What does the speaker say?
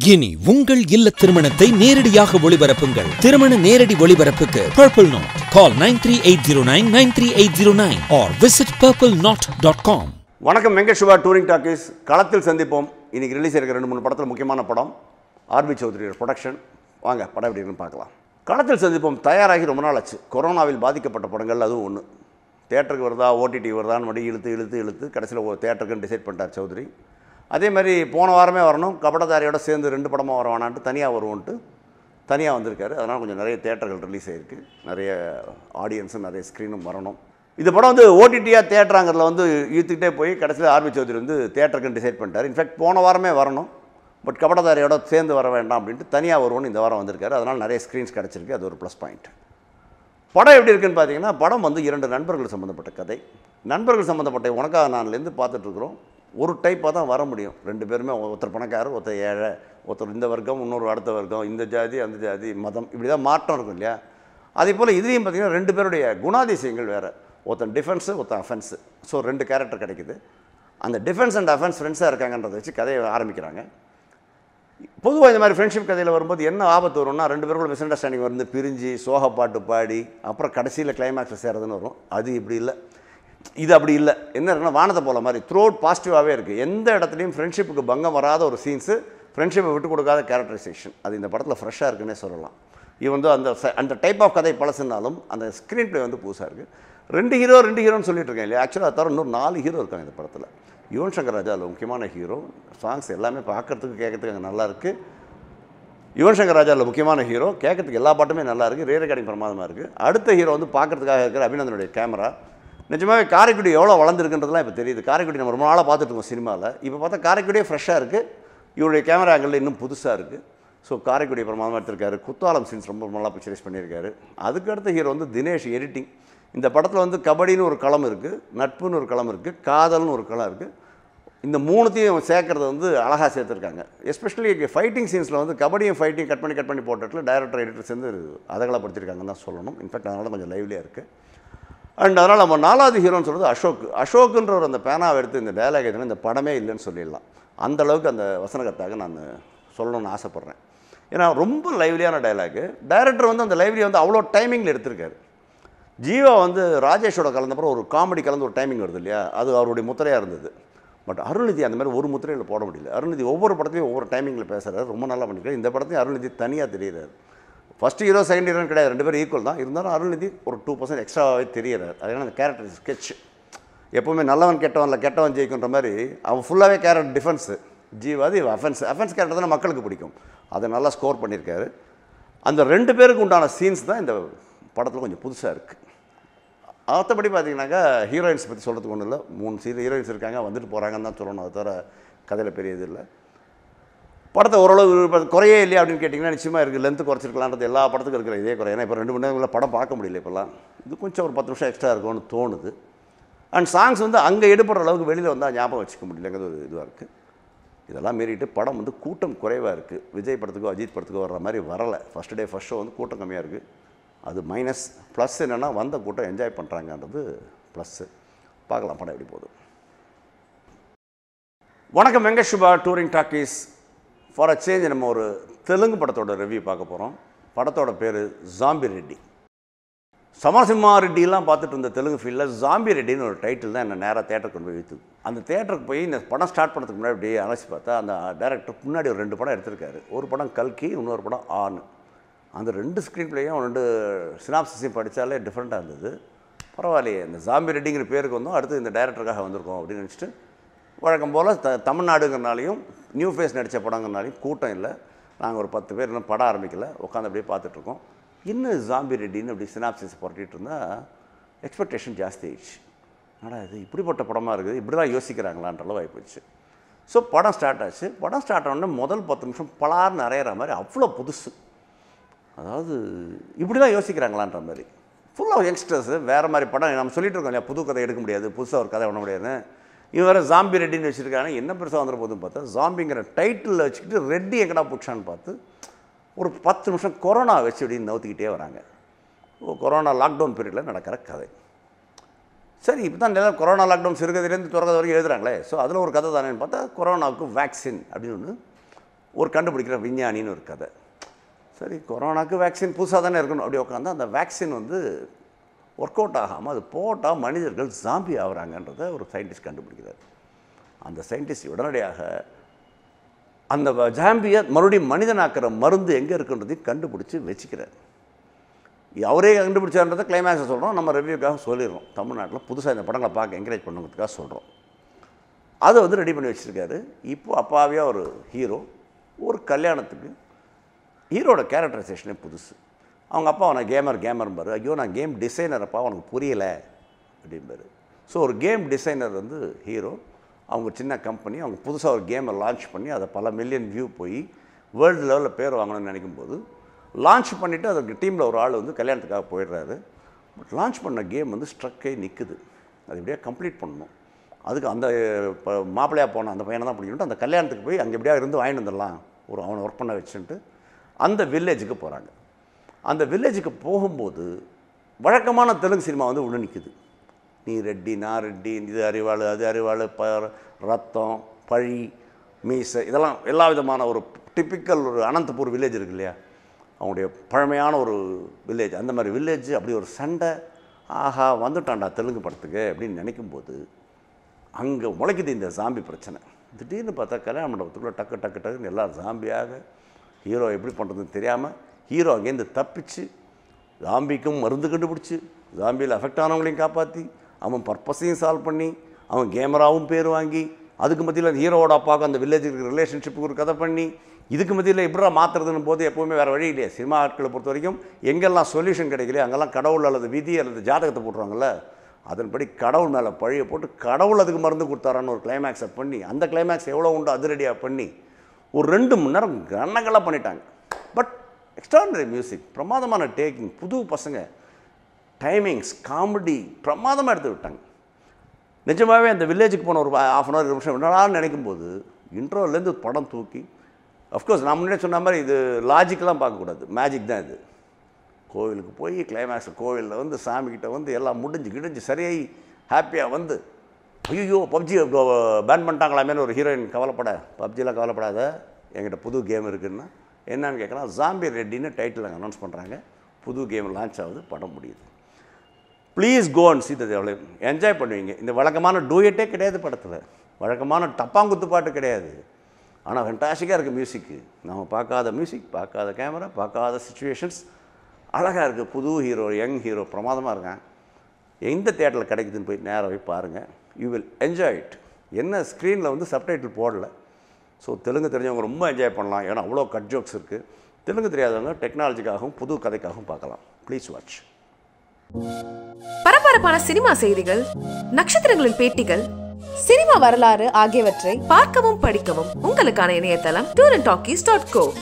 இனி உங்கள் இல்ல திருமணத்தை நேரடியாக ஒளிபரப்புங்கள் திருமண நேரடி ஒளிபரப்புக்கு purple knot call nine three eight zero nine nine three eight zero nine or visit purple knot dot com வணக்கம் வெங்கட் சிவா டூரிங் டாக்கீஸ் களத்தில் சந்திப்போம் இன்னைக்கு ரிலீஸ் இருக்கிற ரெண்டு மூணு படத்தில் முக்கியமான படம் ஆர்பி சௌத்ரி ப்ரொடக்ஷன் வாங்க படம் எப்படி இருக்குன்னு பார்க்கலாம் களத்தில் சந்திப்போம் தயாராகி ரொம்ப நாள் ஆச்சு கொரோனாவில் பாதிக்கப்பட்ட படங்கள் அதுவும் ஒன்று தேட்டருக்கு வருதா ஓடிடி வருதான்னு மட்டும் இழுத்து இழுத்து இழுத்து கடைசியில் தேட்டருக்குன்னு டிசைட் பண்ணிட்டார் சௌத்ரி அதே மாதிரி போன வாரமே வரணும் கபடதாரியோட சேர்ந்து ரெண்டு படமாக வர வேணான்ட்டு தனியாக வருவோன்ட்டு தனியாக வந்திருக்காரு அதனால் கொஞ்சம் நிறைய தேட்டர்கள் ரிலீஸ் ஆகிருக்கு நிறைய ஆடியன்ஸும் நிறைய ஸ்க்ரீனும் வரணும் இந்த படம் வந்து ஓடிடியாக தேட்டராங்கிறதுல வந்து இழுத்துக்கிட்டே போய் கடைசியில் ஆர்பி சௌத்ரி வந்து தேட்டருக்குன்னு டிசைட் பண்ணிட்டார் இன்ஃபேக்ட் போன வாரமே வரணும் பட் கபடதாரியோட சேர்ந்து வர வேண்டாம் அப்படின்ட்டு தனியாக வருவோன்னு இந்த வாரம் வந்திருக்காரு அதனால் நிறைய ஸ்க்ரீன்ஸ் கிடச்சிருக்கு அது ஒரு ப்ளஸ் பாயிண்ட் படம் எப்படி இருக்குன்னு பார்த்தீங்கன்னா படம் வந்து இரண்டு நண்பர்கள் சம்மந்தப்பட்ட கதை நண்பர்கள் சம்மந்தப்பட்ட உனக்காக நான்லேருந்து பார்த்துட்ருக்குறோம் ஒரு டைப்பாக தான் வர முடியும் ரெண்டு பேருமே ஒருத்தர் பணக்காரர் ஒருத்தர் ஏழை ஒருத்தர் இந்த வர்க்கம் இன்னொரு அடுத்த வர்க்கம் இந்த ஜாதி அந்த ஜாதி மதம் இப்படி தான் மாற்றம் இருக்கும் இல்லையா அதே போல் இதுலேயும் பார்த்தீங்கன்னா ரெண்டு பேருடைய குணாதிசயங்கள் வேறு ஒருத்தன் டிஃபென்ஸு ஒருத்தன் அஃபென்ஸு ஸோ ரெண்டு கேரக்டர் கிடைக்குது அந்த டிஃபென்ஸ் அண்ட் அஃபென்ஸ் ஃப்ரெண்ட்ஸாக இருக்காங்கன்றதை வச்சு கதையை ஆரம்பிக்கிறாங்க பொதுவாக இந்த மாதிரி ஃப்ரெண்ட்ஷிப் கதையில் வரும்போது என்ன ஆபத்து வரும்னா ரெண்டு பேருக்குள்ள மிஸ் அண்டர்ஸ்டாண்டிங் வந்து பிரிஞ்சு சோக பாட்டு பாடி அப்புறம் கடைசியில் கிளைமேக்ஸில் சேரதுன்னு வரும் அது இப்படி இல்லை இது அப்படி இல்லை என்ன இருக்குன்னா வானத்தை போல மாதிரி த்ரூ அவுட் பாசிட்டிவாகவே இருக்குது எந்த இடத்துலையும் ஃப்ரெண்ட்ஷிப்புக்கு பங்கம் வராத ஒரு சீன்ஸு ஃப்ரெண்ட்ஷிப்பை விட்டு கொடுக்காத கேரக்டரைசேஷன் அது இந்த படத்தில் ஃப்ரெஷ்ஷாக இருக்குன்னே சொல்லலாம் இது வந்து அந்த ச- அந்த டைப் ஆஃப் கதை பழசுனாலும் அந்த ஸ்க்ரீன் ப்ளே வந்து புதுசாக இருக்குது ரெண்டு ஹீரோ ரெண்டு ஹீரோன்னு சொல்லிட்டு இருக்கேன் இல்லையா ஆக்சுவலாக தவிர இன்னும் நாலு ஹீரோ இருக்காங்க இந்த படத்தில் யுவன் சங்கர் ராஜா அதில் முக்கியமான ஹீரோ சாங்ஸ் எல்லாமே பார்க்கறதுக்கு கேட்கறதுக்கு அங்கே நல்லா இருக்குது யுவன் சங்கர் ராஜாவில் முக்கியமான ஹீரோ கேட்கறதுக்கு எல்லா பாட்டுமே நல்லா இருக்குது ரே ரெக்கார்டிங் பிரமாதமாக இருக்குது அடுத்த ஹீரோ வந்து பார்க்கறதுக்காக இருக்கிற அபிநந்தனுடைய கேமரா நிஜமாவே காரைக்குடி எவ்வளோ வளர்ந்துருக்குன்றதுலாம் இப்போ தெரியுது காரைக்குடி நம்ம ரொம்ப நாளாக பார்த்துட்டு இருக்கோம் சினிமாவில் இப்போ பார்த்தா காரைக்குடியே ஃப்ரெஷ்ஷாக இருக்குது இவருடைய கேமரா ஆங்கிள் இன்னும் புதுசாக இருக்குது ஸோ காரைக்குடி பிரமாதமாக எடுத்திருக்காரு குத்தாலம் சீன்ஸ் ரொம்ப நல்லா பிக்சரைஸ் பண்ணியிருக்காரு அதுக்கு அடுத்த ஹீரோ வந்து தினேஷ் எடிட்டிங் இந்த படத்தில் வந்து கபடின்னு ஒரு களம் இருக்குது நட்புன்னு ஒரு களம் இருக்குது காதல்னு ஒரு களம் இருக்குது இந்த மூணுத்தையும் சேர்க்கறது வந்து அழகாக சேர்த்துருக்காங்க எஸ்பெஷலி ஃபைட்டிங் சீன்ஸில் வந்து கபடியும் ஃபைட்டிங் கட் பண்ணி கட் பண்ணி போட்டதில் டைரக்டர் எடிட்டர் சேர்ந்து அதகலப்படுத்திருக்காங்கன்னு தான் சொல்லணும் இன்ஃபேக்ட் அதனால கொஞ்சம் லைவ்லியாக இருக்குது அண்ட் அதனால் நம்ம நாலாவது ஹீரோன்னு சொல்கிறது அசோக் அசோக்குன்ற ஒரு அந்த பேனாவை எடுத்து இந்த டயலாக் எதுனா இந்த படமே இல்லைன்னு சொல்லிடலாம் அந்த அளவுக்கு அந்த வசனகத்தாக நான் சொல்லணும்னு ஆசைப்பட்றேன் ஏன்னா ரொம்ப லைவ்லியான டயலாக்கு டைரக்டர் வந்து அந்த லைவ்லி வந்து அவ்வளோ டைமிங்கில் எடுத்திருக்காரு ஜீவா வந்து ராஜேஷோட கலந்தப்பறம் ஒரு காமெடி கலந்து ஒரு டைமிங் வருது இல்லையா அது அவருடைய முத்திரையாக இருந்தது பட் அருள்நிதி அந்த மாதிரி ஒரு முத்திரையில் போட முடியல அருள்நிதி ஒவ்வொரு படத்தையும் ஒவ்வொரு டைமிங்கில் பேசுகிறாரு ரொம்ப நல்லா பண்ணிருக்காரு இந்த படத்தையும் அருள்நிதி தனியாக தெரியுறாரு ஃபஸ்ட் ஹீரோ செகண்ட் ஹீரோன்னு கிடையாது ரெண்டு பேரும் ஈக்குவல் தான் இருந்தாலும் அருள்நிதி ஒரு டூ பர்சன்ட் எக்ஸ்ட்ராவே தெரியறாரு அதனால் அந்த கேரக்டர் ஸ்கெட்ச் எப்போவுமே நல்லவன் கெட்டவன் இல்லை கெட்டவன் ஜெயிக்குன்ற மாதிரி அவன் ஃபுல்லாகவே கேரக்டர் டிஃபென்ஸு ஜீவாது அஃபென்ஸ் அஃபென்ஸ் கேரக்டர் தானே மக்களுக்கு பிடிக்கும் அதை நல்லா ஸ்கோர் பண்ணியிருக்காரு அந்த ரெண்டு பேருக்கு உண்டான சீன்ஸ் தான் இந்த படத்தில் கொஞ்சம் புதுசாக இருக்குது மற்றபடி பார்த்தீங்கன்னாக்கா ஹீரோயின்ஸ் பற்றி சொல்கிறதுக்கு ஒன்றும் இல்லை மூணு சீர் ஹீரோயின்ஸ் இருக்காங்க வந்துட்டு போகிறாங்கன்னு தான் சொல்லணும் அது தவிர கதையில் பெரிய இது இல்லை படத்தை ஓரளவு இப்ப குறையே இல்லையா அப்படின்னு கேட்டிங்கன்னா நிச்சயமாக இருக்குது லென்த்து குறைச்சிருக்கலான்றது எல்லா படத்துக்கும் இருக்கிற இதே குறை ஏன்னா இப்போ ரெண்டு மணி நேரங்களில் படம் பார்க்க முடியல இப்போல்லாம் இது கொஞ்சம் ஒரு பத்து நிமிஷம் எக்ஸ்ட்ரா இருக்கும்னு தோணுது அண்ட் சாங்ஸ் வந்து அங்கே எடுப்படுற அளவுக்கு வெளியில் வந்தால் ஞாபகம் வச்சுக்க முடியலங்கிறது ஒரு இதுவாக இருக்குது இதெல்லாம் மீறிட்டு படம் வந்து கூட்டம் குறைவாக இருக்குது விஜய் படத்துக்கோ அஜித் படத்துக்கோ வர்ற மாதிரி வரலை ஃபஸ்ட் டே ஃபஸ்ட் ஷோ வந்து கூட்டம் கம்மியாக இருக்குது அது மைனஸ் ப்ளஸ் என்னென்னா வந்த கூட்டம் என்ஜாய் பண்ணுறாங்கன்றது ப்ளஸ்ஸு பார்க்கலாம் படம் எப்படி போகுது வணக்கம் Venkat Subha touring talkies for a change நம்ம ஒரு தெலுங்கு படத்தோட ரிவ்யூ பார்க்க போகிறோம் படத்தோட பேர் ஜாம்பி ரெட்டி சமரசிம்மா ரெட்டிலாம் பார்த்துட்டு இருந்த தெலுங்கு ஃபீல்டில் ஜாம்பி ரெட்டின்னு ஒரு டைட்டில் தான் என்ன நேராக தேட்டருக்கு கொண்டு போய் வைத்துது அந்த தேட்டருக்கு போய் இந்த படம் ஸ்டார்ட் பண்ணுறதுக்கு முன்னாடி அப்படியே அலசி பார்த்தா அந்த டேரக்டர் முன்னாடி ஒரு ரெண்டு படம் எடுத்திருக்காரு ஒரு படம் கல்கி இன்னொரு படம் ஆண் அந்த ரெண்டு ஸ்க்ரீன் பிளேயும் ரெண்டு சினாப்சிஸையும் படித்தாலே டிஃப்ரெண்ட்டாக இருந்தது பரவாயில்லையே இந்த ஜாம்பி ரெட்டிங்கிற பேருக்கு வந்தோம் அடுத்து இந்த டைரக்டருக்காக வந்திருக்கோம் அப்படின்னு நினச்சிட்டு வழக்கம் போல் த தமிழ்நாடுங்கிறனாலையும் நியூ ஃபேஸ் நடித்த படங்கிறனாலையும் கூட்டம் இல்லை நாங்கள் ஒரு பத்து பேர் இன்னும் படம் ஆரம்பிக்கல உட்காந்து அப்படியே பார்த்துட்ருக்கோம் இன்னும் ஜாம்பி ரெட்டின்னு அப்படி சினாப்சிஸ் புரட்டிட்டு இருந்தால் எக்ஸ்பெக்டேஷன் ஜாஸ்தி ஆயிடுச்சு ஆனால் இது இப்படிப்பட்ட படமாக இருக்குது இப்படி தான் யோசிக்கிறாங்களான்ற அளவு ஆகிப்போச்சு ஸோ படம் ஸ்டார்ட் ஆச்சு படம் ஸ்டார்ட் ஆனோடனே முதல் பத்து நிமிஷம் பலார்னு அரையிற மாதிரி அவ்வளோ புதுசு அதாவது இப்படி தான் யோசிக்கிறாங்களான்ற மாதிரி ஃபுல்லாக யங்ஸ்டர்ஸ் வேறு மாதிரி படம் நம்ம சொல்லிட்டு இருக்கோம் இல்லையா புது கதை எடுக்க முடியாது புதுசாக ஒரு கதை பண்ண முடியாதுன்னு இவன் வேறு ஜாம்பி ரெட்டின்னு வச்சுருக்காங்க என்ன பெருசாக வந்துட போதுன்னு பார்த்தா ஜாம்பிங்கிற டைட்டிலில் வச்சுக்கிட்டு ரெட்டி எங்கடா புடிச்சான்னு பார்த்து ஒரு பத்து நிமிஷம் கொரோனா வச்சு அப்படின்னு நவுத்திக்கிட்டே வராங்க ஓ கொரோனா லாக்டவுன் பீரியடில் நடக்கிற கதை சரி இப்போ தான் எல்லாம் கொரோனா லாக்டவுன் சிறுகதையிலேருந்து திறக்கிறது வரைக்கும் எழுதுறாங்களே ஸோ அதில் ஒரு கதை தானேன்னு பார்த்தா கொரோனாவுக்கு வேக்சின் அப்படின்னு ஒன்று ஒரு கண்டுபிடிக்கிற விஞ்ஞானின்னு ஒரு கதை சரி கொரோனாக்கு வேக்சின் புதுசாக தானே இருக்கணும் அப்படி உட்காந்து அந்த வேக்சின் வந்து ஒர்க் அவுட் ஆகாமல் அது போட்டால் மனிதர்கள் ஜாம்பி ஆகுறாங்கன்றதை ஒரு சயின்டிஸ்ட் கண்டுபிடிக்கிறார் அந்த சயின்டிஸ்ட் உடனடியாக அந்த ஜாம்பியை மறுபடியும் மனிதனாக்குற மருந்து எங்கே இருக்குன்றதையும் கண்டுபிடிச்சி வச்சுக்கிறார் அவரே கண்டுபிடிச்சான்றதை கிளைமேக்ஸை சொல்கிறோம் நம்ம ரிவ்யூக்காக சொல்லிடுறோம் தமிழ்நாட்டில் புதுசாக இந்த படங்களை பார்க்க என்கரேஜ் பண்ணுறதுக்காக சொல்கிறோம் அதை வந்து ரெடி பண்ணி வச்சுருக்காரு இப்போ அப்பாவியாக ஒரு ஹீரோ ஒரு கல்யாணத்துக்கு ஹீரோட கேரக்டரைசேஷனே புதுசு அவங்க அப்பா அவனை கேமர் கேமர்பார் ஐயோ நான் கேம் டிசைனரப்பா உனக்கு புரியலை அப்படிம்பாரு ஸோ ஒரு கேம் டிசைனர் வந்து ஹீரோ அவங்க சின்ன கம்பெனி அவங்க புதுசாக ஒரு கேமை லான்ச் பண்ணி அதை பல மில்லியன் வியூ போய் வேர்ல்டு லெவலில் பேர் வாங்கணும்னு நினைக்கும் போது லான்ச் பண்ணிவிட்டு அதுக்கு டீமில் ஒரு ஆள் வந்து கல்யாணத்துக்காக போயிடுறாரு பட் லான்ச் பண்ண கேம் வந்து ஸ்ட்ரக்கே நிற்குது அது எப்படியா கம்ப்ளீட் பண்ணணும் அதுக்கு அந்த இப்போ மாப்பிள்ளையாக போன அந்த பையனை தான் பிடிக்கணும் அந்த கல்யாணத்துக்கு போய் அங்கே எப்படியா இருந்து வாங்கிட்டு வந்துடலாம் ஒரு அவனை ஒர்க் பண்ண வச்சுட்டு அந்த வில்லேஜுக்கு போகிறாங்க அந்த வில்லேஜுக்கு போகும்போது வழக்கமான தெலுங்கு சினிமா வந்து உள்ள நிற்குது நீ ரெட்டி நான் ரெட்டி இது அறிவாள் அது அறிவாள் ப ரத்தம் பழி மீசை இதெல்லாம் எல்லா விதமான ஒரு டிப்பிக்கல் ஒரு அனந்தபூர் வில்லேஜ் இருக்கு இல்லையா அவங்களுடைய பழமையான ஒரு வில்லேஜ் அந்த மாதிரி வில்லேஜ் அப்படி ஒரு சண்டை ஆஹா வந்துட்டான்டா தெலுங்கு படத்துக்கு அப்படின்னு நினைக்கும்போது அங்கே முளைக்குது இந்த ஜாம்பி பிரச்சனை திடீர்னு பார்த்தா கல்யாண மண்டபத்துக்குள்ளே டக்கு டக்கு டக்குன்னு எல்லாம் ஜாம்பியாக ஹீரோ எப்படி பண்ணுறதுன்னு தெரியாமல் ஹீரோ அங்கேருந்து தப்பிச்சு ஜாம்பிக்கும் மருந்து கண்டுபிடிச்சி ஜாம்பியில் அஃபெக்ட் ஆனவங்களையும் காப்பாற்றி அவன் பர்பஸையும் சால்வ் பண்ணி அவன் கேமராவும் பேர் வாங்கி அதுக்கு மத்தியில் ஹீரோவோட அப்பாவுக்கு அந்த வில்லேஜுக்கு ரிலேஷன்ஷிப்புக்கு ஒரு கதை பண்ணி இதுக்கு மத்தியில் எப்படா மாற்றுறதுன்னு போது எப்போவுமே வேறு வழி இல்லையா சினிமா ஆட்களை பொறுத்த வரைக்கும் எங்கெல்லாம் சொல்யூஷன் கிடைக்கலையோ அங்கெல்லாம் கடவுள் அல்லது விதி அல்லது ஜாதகத்தை போட்டுருவாங்கல்ல அதன்படி கடவுள் மேலே பழியை போட்டு கடவுள் அதுக்கு மருந்து கொடுத்தாரான்னு ஒரு கிளைமேக்ஸை பண்ணி அந்த கிளைமேக்ஸ் எவ்வளோ உண்டோ அதிரடியாக பண்ணி ஒரு ரெண்டு மணி நேரம் கனகலாக பண்ணிட்டாங்க பட் எக்ஸ்ட்ராடனரி மியூசிக் பிரமாதமான டேக்கிங் புது பசங்க டைமிங்ஸ் காமெடி பிரமாதமாக எடுத்து விட்டாங்க நிஜமாகவே அந்த வில்லேஜுக்கு போன ஒரு ஆஃப் அன் ஹவர் நிமிஷம் என்னடான்னு நினைக்கும் போது இன்ட்ரோலேருந்து படம் தூக்கி அஃப்கோர்ஸ் நான் முன்னாடியே சொன்ன மாதிரி இது லாஜிக்கெலாம் பார்க்கக்கூடாது மேஜிக் தான் இது கோவிலுக்கு போய் கிளைமேக்ஸ் கோவிலில் வந்து சாமிக்கிட்ட வந்து எல்லாம் முடிஞ்சு கிடிஞ்சு சரியாகி ஹாப்பியாக வந்து ஐயோ பப்ஜி பேன் பண்ணிட்டாங்களாமேனு ஒரு ஹீரோயின் கவலைப்பட பப்ஜிலாம் கவலைப்படாத என்கிட்ட புது கேம் இருக்குன்னா என்னன்னு கேட்குறான் ஜாம்பி ரெட்டின்னு டைட்டில் அனௌன்ஸ் பண்ணுறாங்க புது கேம் லான்ச் ஆகுது படம் முடியுது please go and see that எவ்வளோ என்ஜாய் பண்ணுவீங்க இந்த வழக்கமான டூயட்டே கிடையாது படத்தில் வழக்கமான டப்பாங்குத்து பாட்டு கிடையாது ஆனால் ஃபென்டாஸ்டிக்காக இருக்குது மியூசிக்கு நம்ம பார்க்காத மியூசிக் பார்க்காத கேமரா பார்க்காத சுச்சுவேஷன்ஸ் அழகாக இருக்குது புது ஹீரோ யங் ஹீரோ பிரமாதமாக இருக்கான் எந்த தேட்டரில் கிடைக்குதுன்னு போய் நேராக போய் பாருங்கள் யூ வில் என்ஜாய் இட் என்ன ஸ்க்ரீனில் வந்து சப்டைட்டில் போடல ஸோ தெலுங்கு தெரிஞ்சவங்க ரொம்ப என்ஜாய் பண்ணலாம் ஏன்னா அவ்வளோ கட் ஜோக்ஸ் இருக்குது தெலுங்கு தெரியாதவங்க டெக்னாலஜிக்காகவும் புது கதைக்காகவும் பார்க்கலாம் ப்ளீஸ் வாட்ச் பரபரப்பான சினிமா செய்திகள் நட்சத்திரங்களின் பேட்டிகள் சினிமா வரலாறு ஆகியவற்றை பார்க்கவும் படிக்கவும் உங்களுக்கான இணையதளம் tour and talkies dot go